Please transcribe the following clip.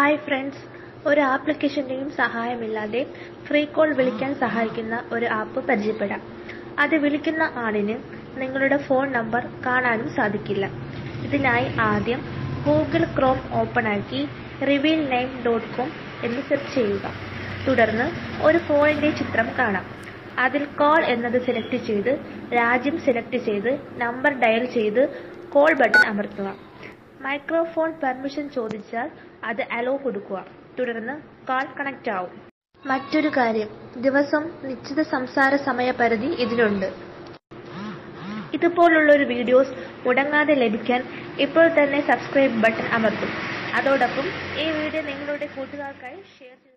hi friends ഒരു ആപ്ലിക്കേഷന്റെയും സഹായമില്ലാതെ free call വിളിക്കാൻ സഹായിക്കുന്ന ഒരു ആപ്പ് പരിചയപ്പെടാം അത് വിളിക്കുന്ന ആളിന് നിങ്ങളുടെ ഫോൺ നമ്പർ കാണാനും സാധിക്കില്ല ഇതിനായി ആദ്യം ഗൂഗിൾ ക്രോം ഓപ്പൺ ആക്കി റിവീൽ നെയിം ഡോട്ട് കോം എന്ന് സെർച്ച് ചെയ്യുക തുടർന്ന് ഒരു ഫോണിന്റെ ചിത്രം കാണാം അതിൽ കോൾ എന്നത് സെലക്ട് ചെയ്ത് രാജ്യം സെലക്ട് ചെയ്ത് നമ്പർ ഡയൽ ചെയ്ത് കോൾ ബട്ടൺ അമർത്തുക മൈക്രോഫോൺ പെർമിഷൻ ചോദിച്ചാൽ അത് അലോ കൊടുക്കുക തുടർന്ന് കാൾ കണക്ട് ആവും മറ്റൊരു കാര്യം ദിവസം നിശ്ചിത സംസാര സമയപരിധി ഇതിലുണ്ട് ഇതുപോലുള്ള വീഡിയോസ് മുടങ്ങാതെ ലഭിക്കാൻ ഇപ്പോൾ തന്നെ സബ്സ്ക്രൈബ് ബട്ടൺ അമർത്തും അതോടൊപ്പം ഈ വീഡിയോ നിങ്ങളുടെ കൂട്ടുകാർക്കായി ഷെയർ ചെയ്തു